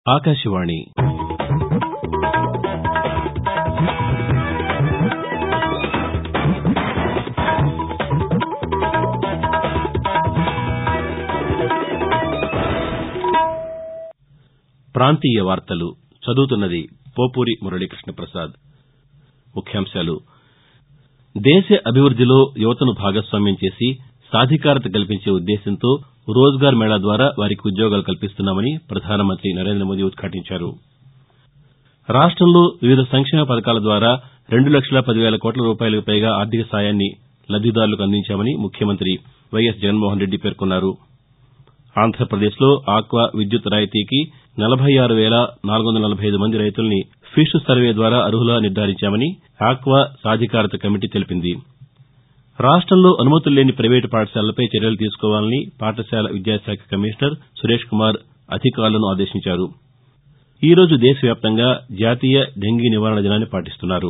ఆకాశవాణి ప్రాంతీయ వార్తలు చదువుతున్నది పోపూరి మురళీకృష్ణ ప్రసాద్ ముఖ్యాంశాలు దేశ అభివృద్దిలో యువతను భాగస్వామ్యం చేసి సాధికారత కల్పించే ఉద్దేశ్యంతో రోజ్గార్ మేళా ద్వారా వారికి ఉద్యోగాలు కల్పిస్తున్నామని ప్రధానమంత్రి నరేంద్రమోదీ ఉద్ఘాటించారు రాష్టంలో వివిధ సంక్షేమ పథకాల ద్వారా రెండు లక్షల పదివేల కోట్ల రూపాయలకు పైగా ఆర్థిక సాయాన్ని లబ్దిదారులకు అందించామని ముఖ్యమంత్రి వైఎస్ జగన్మోహన్రెడ్డి పేర్కొన్నారు ఆంధ్రప్రదేశ్లో ఆక్వా విద్యుత్ రాయితీకి నలభై ఆరు వేల నాలుగు వందల నలభై ఐదు మంది రైతుల్ని ఫిష్ సర్వే ద్వారా అర్హులుగా నిర్దారించామని ఆక్వా సాధికారత కమిటీ తెలిపింది రాష్టంలో అనుమతులు లేని ప్రైవేటు పాఠశాలలపై చర్యలు తీసుకోవాలని పాఠశాల విద్యాశాఖ కమిషనర్ సురేష్ కుమార్ అధికారులను ఆదేశించారు ఈ రోజు దేశవ్యాప్తంగా జాతీయ డెంగీ నివారణ దినాన్ని పాటిస్తున్నారు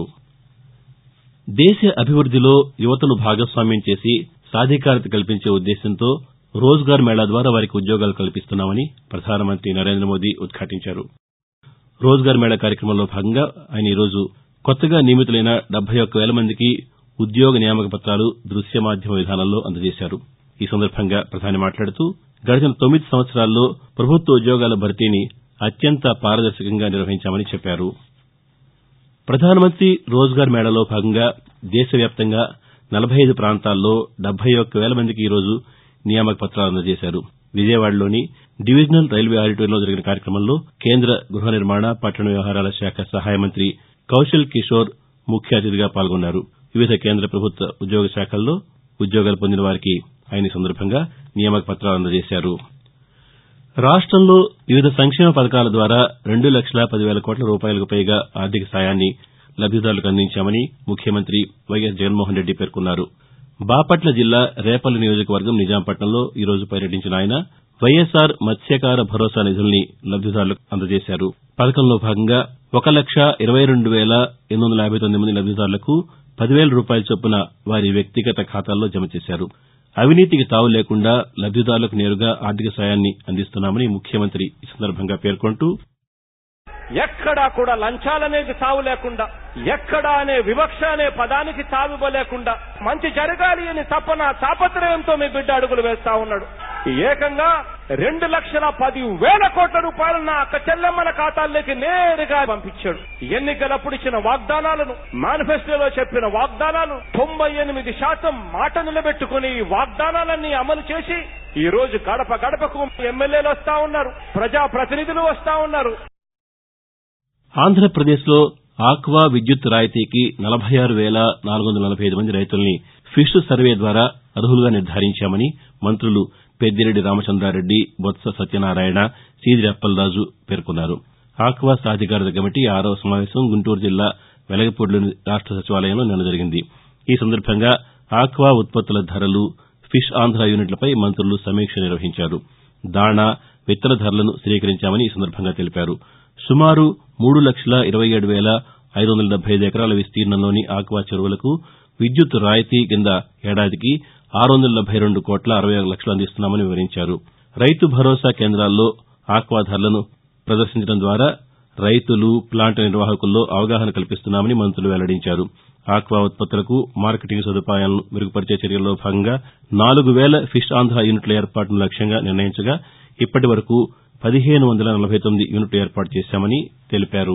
దేశ అభివృద్దిలో యువతను భాగస్వామ్యం చేసి సాధికారత కల్పించే ఉద్దేశ్యంతో రోజ్గార్ మేళా ద్వారా వారికి ఉద్యోగాలు కల్పిస్తున్నామని ప్రధానమంత్రి నరేంద్రమోదీ ఉద్ఘాటించారు రోజ్గార్ మేళా కార్యక్రమంలో భాగంగా ఆయన ఈరోజు కొత్తగా నియమితులైన డెబ్బై ఒక్క వేల మందికి ఉద్యోగ నియామక పత్రాలు దృశ్య మాధ్యమ విధానంలో అందజేశారు ఈ సందర్భంగా ప్రధాని మాట్లాడుతూ గడిచిన తొమ్మిది సంవత్సరాల్లో ప్రభుత్వ ఉద్యోగాల భర్తీని అత్యంత పారదర్శకంగా నిర్వహించామని చెప్పారు ప్రధానమంత్రి రోజ్గార్ మేళాలో భాగంగా దేశవ్యాప్తంగా నలభై ఐదు ప్రాంతాల్లో డెబ్బై ఒక్క వేల మందికి ఈరోజు నియామక పత్రాలు అందజేశారు విజయవాడలోని డివిజనల్ రైల్వే ఆడిటోరియంలో జరిగిన కార్యక్రమంలో కేంద్ర గృహ నిర్మాణ పట్టణ వ్యవహారాల శాఖ సహాయ మంత్రి కౌశల్ కిషోర్ ముఖ్య అతిథిగా పాల్గొన్నారు వివిధ కేంద్ర ప్రభుత్వ ఉద్యోగ శాఖల్లో ఉద్యోగాలు పొందిన వారికి ఆయన ఈ సందర్భంగా నియామక పత్రాలు అందజేశారు రాష్టంలో వివిధ సంక్షేమ పథకాల ద్వారా రెండు లక్షల పదివేల కోట్ల రూపాయలకు పైగా ఆర్థిక సాయాన్ని లబ్దిదారులకు అందించామని ముఖ్యమంత్రి వైఎస్ జగన్మోహన్రెడ్డి పేర్కొన్నారు బాపట్ల జిల్లా రేపల్లి నియోజకవర్గం నిజాంపట్నంలో ఈరోజు పర్యటించిన ఆయన వైఎస్సార్ మత్స్యకార భరోసా నిధుల్ని లబ్దిదారులకు అందజేశారు పథకంలో భాగంగా ఒక లక్ష ఇరవై రెండు వేల ఎనిమిది వందల యాబై తొమ్మిది మంది లబ్దిదారులకు పదివేల రూపాయల చొప్పున వారి వ్యక్తిగత ఖాతాల్లో జమ చేశారు అవినీతికి తావు లేకుండా లబ్దిదారులకు నేరుగా ఆర్థిక సాయాన్ని అందిస్తున్నామని ముఖ్యమంత్రి ఈ సందర్భంగా పేర్కొంటూ ఎక్కడా కూడా లంచాలనేది తావు లేకుండా ఎక్కడా అనే వివక్ష అనే పదానికి తావివ్వలేకుండా మంచి జరగాలి అని తపన తాపత్రయంతో మీ బిడ్డ అడుగులు వేస్తా ఉన్నాడు ఏకంగా రెండు లక్షల పది వేల కోట్ల రూపాయలు నా అక్క చెల్లెమ్మల ఖాతాల్లోకి నేరుగా పంపించాడు ఎన్నికలప్పుడు ఇచ్చిన వాగ్దానాలను మేనిఫెస్టోలో చెప్పిన వాగ్దానాలు తొంభై ఎనిమిది శాతం మాట నిలబెట్టుకుని ఈ వాగ్దానాలన్నీ అమలు చేసి ఈ రోజు గడప గడపకు ఎమ్మెల్యేలు వస్తా ఉన్నారు ప్రజా ప్రతినిధులు వస్తా ఉన్నారు ఆంధ్రప్రదేశ్లో ఆక్వా విద్యుత్ రాయితీకి నలభై ఆరు వేల నాలుగు వందల నలభై ఐదు మంది రైతుల్ని ఫిష్ సర్వే ద్వారా అర్హులుగా నిర్దారించామని మంత్రులు పెద్దిరెడ్డి రామచంద్రారెడ్డి బొత్స సత్యనారాయణ సీదిరి అప్పలరాజు పేర్కొన్నారు ఆక్వా సాధికారత కమిటీ ఆరవ సమావేశం గుంటూరు జిల్లా వెలగపూడిలోని రాష్ట సచివాలయంలో నిన్న జరిగింది ఈ సందర్భంగా ఆక్వా ఉత్పత్తుల ధరలు ఫిష్ ఆంధ్ర యూనిట్లపై మంత్రులు సమీక్ష నిర్వహించారు దాణా విత్తన ధరలను స్థిరీకరించామని ఈ సందర్భంగా తెలిపారు సుమారు మూడు లక్షల ఇరవై ఏడు వేల ఐదు వందల డెబ్బై ఐదు ఎకరాల విస్తీర్ణంలోని ఆక్వా చెరువులకు విద్యుత్ రాయితీ కింద ఏడాదికి ఆరు వందల డెబ్బై రెండు కోట్ల అరవై ఆరు లక్షలు అందిస్తున్నామని వివరించారు రైతు భరోసా కేంద్రాల్లో ఆక్వా ధరలను ప్రదర్శించడం ద్వారా రైతులు ప్లాంట్ నిర్వాహకుల్లో అవగాహన కల్పిస్తున్నామని మంత్రులు వెల్లడించారు ఆక్వా ఉత్పత్తులకు మార్కెటింగ్ సదుపాయాలను మెరుగుపరిచే చర్యల్లో భాగంగా నాలుగు వేల ఫిష్ ఆంధ్ర యూనిట్ల ఏర్పాటును లక్ష్యంగా నిర్ణయించగా ఇప్పటి వరకు పదిహేను వందల నలభై తొమ్మిది యూనిట్లు ఏర్పాటు చేశామని తెలిపారు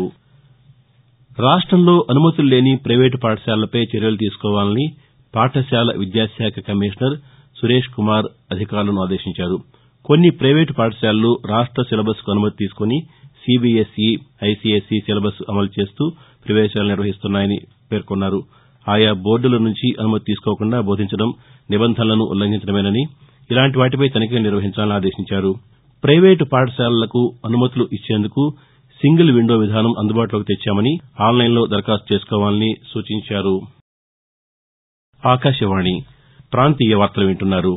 రాష్టంలో అనుమతులు లేని ప్రైవేటు పాఠశాలలపై చర్యలు తీసుకోవాలని పాఠశాల విద్యాశాఖ కమిషనర్ సురేష్ కుమార్ అధికారులను ఆదేశించారు కొన్ని ప్రైవేటు పాఠశాలలు రాష్ట సిలబస్కు అనుమతి తీసుకుని సీబీఎస్ఈ ఐసీఎస్ఈ సిలబస్ అమలు చేస్తూ ప్రవేశాలు నిర్వహిస్తున్నాయని పేర్కొన్నారు ఆయా బోర్డుల నుంచి అనుమతి తీసుకోకుండా బోధించడం నిబంధనలను ఉల్లంఘించడమేనని ఇలాంటి వాటిపై తనిఖీ నిర్వహించాలని ఆదేశించారు ప్రైవేటు పాఠశాలలకు అనుమతులు ఇచ్చేందుకు సింగిల్ విండో విధానం అందుబాటులోకి తెచ్చామని ఆన్లైన్లో దరఖాస్తు చేసుకోవాలని సూచించారు ఆకాశవాణి ప్రాంతీయ వార్తలు వింటున్నారు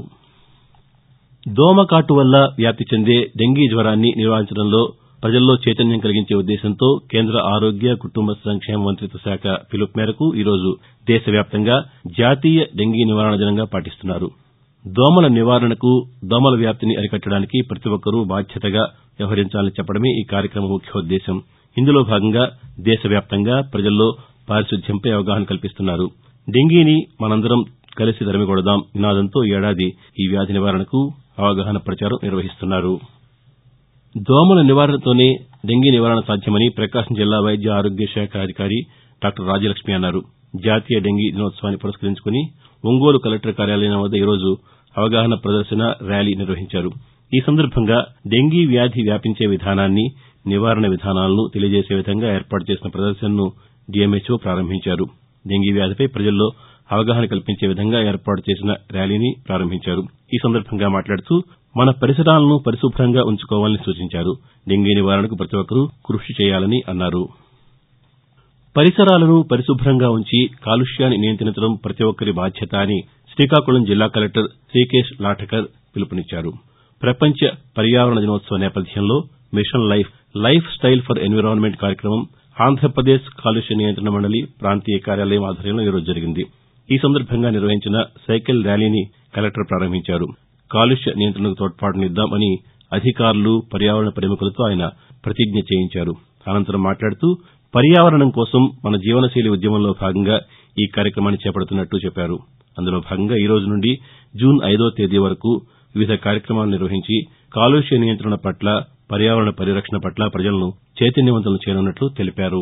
దోమకాటు వల్ల వ్యాప్తి చెందే డెంగీ జ్వరాన్ని నివారించడంలో ప్రజల్లో చైతన్యం కలిగించే ఉద్దేశంతో కేంద్ర ఆరోగ్య కుటుంబ సంక్షేమ మంతిత్వ శాఖ పిలుపు మేరకు ఈరోజు దేశవ్యాప్తంగా జాతీయ డెంగీ నివారణ దినంగా పాటిస్తున్నారు దోమల నివారణకు దోమల వ్యాప్తిని అరికట్టడానికి ప్రతి ఒక్కరూ బాధ్యతగా వ్యవహరించాలని చెప్పడమే ఈ కార్యక్రమం ముఖ్యోద్దేశం ఇందులో భాగంగా దేశవ్యాప్తంగా ప్రజల్లో పారిశుద్ధ్యంపై అవగాహన కల్పిస్తున్నారు డెంగీని మనందరం కలిసి తరిమికొడదాం నినాదంతో ఈ ఏడాది ఈ వ్యాధి నివారణకు అవగాహన ప్రచారం నిర్వహిస్తున్నారు దోమల నివారణతోనే డెంగీ నివారణ సాధ్యమని ప్రకాశం జిల్లా వైద్య ఆరోగ్య శాఖ అధికారి డాక్టర్ రాజ్యలక్ష్మి అన్నారు జాతీయ డెంగీ దినోత్సవాన్ని పురస్కరించుకుని ఒంగోలు కలెక్టర్ కార్యాలయం వద్ద ఈరోజు అవగాహన ప్రదర్శన ర్యాలీ నిర్వహించారు ఈ సందర్భంగా డెంగీ వ్యాధి వ్యాపించే విధానాన్ని నివారణ విధానాలను తెలియజేసే విధంగా ఏర్పాటు చేసిన ప్రదర్శనను డీఎంహెచ్ఓ ప్రారంభించారు డెంగీ వ్యాధిపై ప్రజల్లో అవగాహన కల్పించే విధంగా ఏర్పాటు చేసిన ర్యాలీని ప్రారంభించారు ఈ సందర్భంగా మాట్లాడుతూ మన పరిసరాలను పరిశుభ్రంగా ఉంచుకోవాలని సూచించారు డెంగీ నివారణకు ప్రతి ఒక్కరూ కృషి చేయాలని అన్నారు పరిసరాలను పరిశుభ్రంగా ఉంచి కాలుష్యాన్ని నియంత్రించడం ప్రతి ఒక్కరి బాధ్యత అని శ్రీకాకుళం జిల్లా కలెక్టర్ శ్రీకేశ్ లాఠకర్ పిలుపునిచ్చారు ప్రపంచ పర్యావరణ దినోత్సవ నేపథ్యంలో mission life lifestyle for environment కార్యక్రమం ఆంధ్రప్రదేశ్ కాలుష్య నియంత్రణ మండలి ప్రాంతీయ కార్యాలయం ఆధ్వర్యంలో ఈరోజు జరిగింది ఈ సందర్భంగా నిర్వహించిన సైకిల్ ర్యాలీని కలెక్టర్ ప్రారంభించారు కాలుష్య నియంత్రణకు తోడ్పాటునిద్దాం అని అధికారులు పర్యావరణ ప్రేమికులతో ఆయన ప్రతిజ్ఞ చేయించారు అనంతరం మాట్లాడుతూ పర్యావరణం కోసం మన జీవనశైలి ఉద్యమంలో భాగంగా ఈ కార్యక్రమాన్ని చేపడుతున్నట్టు చెప్పారు అందులో భాగంగా ఈ రోజు నుండి జూన్ ఐదో తేదీ వరకు వివిధ కార్యక్రమాలు నిర్వహించి కాలుష్య నియంత్రణ పట్ల పర్యావరణ పరిరక్షణ పట్ల ప్రజలను చైతన్యవంతులను చేయనున్నట్లు తెలిపారు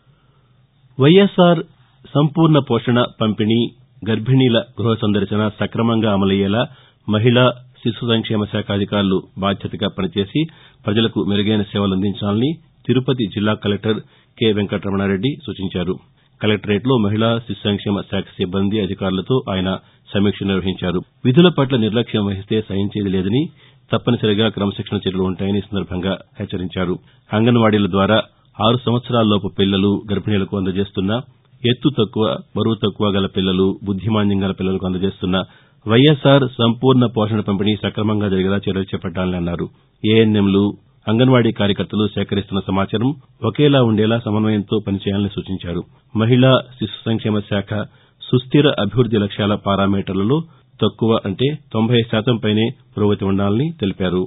వైఎస్ఆర్ సంపూర్ణ పోషణ పంపిణీ గర్భిణీల గృహ సందర్శన సక్రమంగా అమలయ్యేలా మహిళా శిశు సంక్షేమ శాఖ అధికారులు బాధ్యతగా పనిచేసి ప్రజలకు మెరుగైన సేవలు అందించాలని తిరుపతి జిల్లా కలెక్టర్ కె వెంకటరమణారెడ్డి సూచించారు కలెక్టరేట్లో మహిళా శిశు సంక్షేమ శాఖ సిబ్బంది అధికారులతో ఆయన సమీక్ష నిర్వహించారు విధుల పట్ల నిర్లక్ష్యం వహిస్తే సహించేది లేదని తప్పనిసరిగా క్రమశిక్షణ చర్యలు ఉంటాయని ఈ సందర్భంగా హెచ్చరించారు అంగన్వాడీల ద్వారా ఆరు సంవత్సరాలలోపు పిల్లలు గర్భిణీలకు అందజేస్తున్న ఎత్తు తక్కువ బరువు తక్కువ గల పిల్లలు బుద్దిమాంద్యం గల పిల్లలకు అందజేస్తున్న వైఎస్ఆర్ సంపూర్ణ పోషణ పంపిణీ సక్రమంగా జరిగేలా చర్యలు చేపట్టాలని అన్నారు ఏఎన్ఎంలు అంగన్వాడీ కార్యకర్తలు సేకరిస్తున్న సమాచారం ఒకేలా ఉండేలా సమన్వయంతో పనిచేయాలని సూచించారు మహిళా శిశు సంక్షేమ శాఖ సుస్టిర అభివృద్ది లక్ష్యాల పారామీటర్లలో తక్కువ అంటే తొంభై శాతం పైనే పురోగతి ఉండాలని తెలిపారు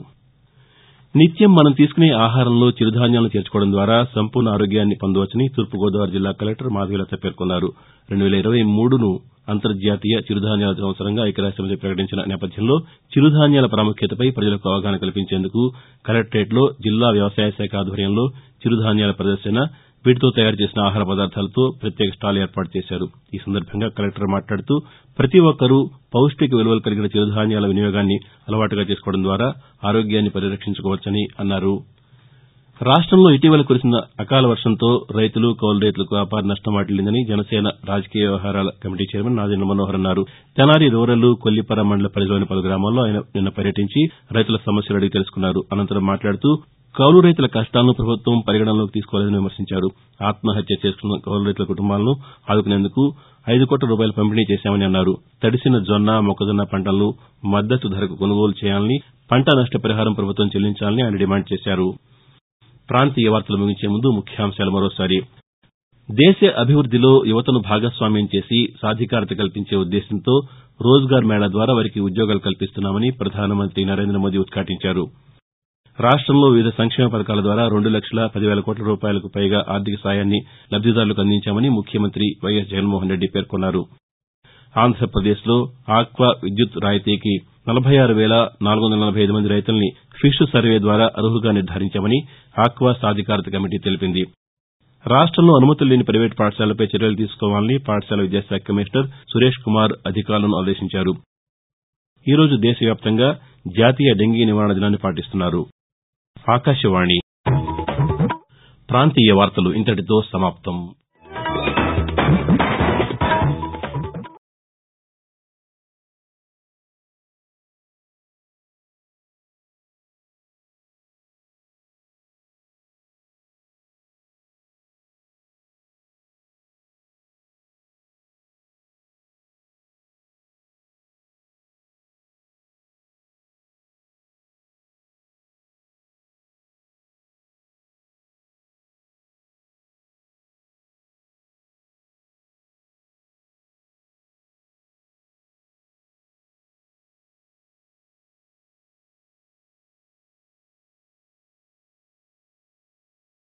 నిత్యం మనం తీసుకునే ఆహారంలో చిరుధాన్యాలను చేర్చుకోవడం ద్వారా సంపూర్ణ ఆరోగ్యాన్ని పొందవచ్చని తూర్పుగోదావరి జిల్లా కలెక్టర్ మాధవీలత పేర్కొన్నారు రెండు వేల ఇరవై మూడును అంతర్జాతీయ చిరుధాన్యాల సంవత్సరంగా ఐక్యరాజ్యసమితి ప్రకటించిన నేపథ్యంలో చిరుధాన్యాల ప్రాముఖ్యతపై ప్రజలకు అవగాహన కల్పించేందుకు కలెక్టరేట్లో జిల్లా వ్యవసాయ శాఖ ఆధ్వర్యంలో చిరుధాన్యాల ప్రదర్శన వీటితో తయారు చేసిన ఆహార పదార్థాలతో ప్రత్యేక స్టాల్ ఏర్పాటు చేశారు ఈ సందర్భంగా కలెక్టర్ మాట్లాడుతూ ప్రతి ఒక్కరూ పౌష్టిక విలువలు కలిగిన చిరుధాన్యాల వినియోగాన్ని అలవాటుగా చేసుకోవడం ద్వారా ఆరోగ్యాన్ని పరిరక్షించుకోవచ్చని అన్నారు రాష్టంలో ఇటీవల కురిసిన అకాల వర్షంతో రైతులు కౌలు రైతులకు అపార నష్టం వాటిల్లిందని జనసేన రాజకీయ వ్యవహారాల కమిటీ చైర్మన్ నాదెండ్ల మనోహర్ అన్నారు తెనాలి రూరల్ కొల్లిపర మండల పరిధిలోని పలు గ్రామాల్లో ఆయన నిన్న పర్యటించి రైతుల సమస్యలు అడిగి తెలుసుకున్నారు అనంతరం మాట్లాడుతూ కౌలు రైతుల కష్టాలను ప్రభుత్వం పరిగణనలోకి తీసుకోలేదని విమర్శించారు ఆత్మహత్య చేసుకున్న కౌలు రైతుల కుటుంబాలను ఆదుకునేందుకు ఐదు కోట్ల రూపాయలు పంపిణీ చేశామని అన్నారు తడిసిన జొన్న మొక్కజొన్న పంటలను మద్దతు ధరకు కొనుగోలు చేయాలని పంట నష్టపరిహారం ప్రభుత్వం చెల్లించాలని ఆయన డిమాండ్ చేశారు ప్రాంతీయ వార్తలు ముగించే ముందు ముఖ్యాంశాలు మరోసారి దేశ అభివృద్దిలో యువతను భాగస్వామ్యం చేసి సాధికారత కల్పించే ఉద్దేశంతో రోజ్గార్ మేళా ద్వారా వారికి ఉద్యోగాలు కల్పిస్తున్నామని ప్రధానమంత్రి నరేంద్ర మోదీ ఉద్ఘాటించారు రాష్టంలో వివిధ సంక్షేమ పథకాల ద్వారా రెండు లక్షల పదివేల కోట్ల రూపాయలకు పైగా ఆర్థిక సాయాన్ని లబ్దిదారులకు అందించామని ముఖ్యమంత్రి వైఎస్ జగన్మోహన్ రెడ్డి పేర్కొన్నారు ఆంధ్రప్రదేశ్లో ఆక్వా విద్యుత్ రాయితీకి నలభై ఆరు వేల నాలుగు వందల నలభై ఐదు మంది రైతుల్ని ఫిష్ సర్వే ద్వారా అర్హులుగా నిర్ధారించామని ఆక్వా సాధికారత కమిటీ తెలిపింది రాష్టంలో అనుమతులు లేని ప్రైవేటు పాఠశాలలపై చర్యలు తీసుకోవాలని పాఠశాల విద్యాశాఖ కమిషనర్ సురేష్ కుమార్ అధికారులను ఆదేశించారు ఈ రోజు దేశవ్యాప్తంగా జాతీయ డెంగీ నివారణ దినాన్ని పాటిస్తున్నారు ఆకాశవాణి ప్రాంతీయ వార్తలు ఇంతటితో సమాప్తం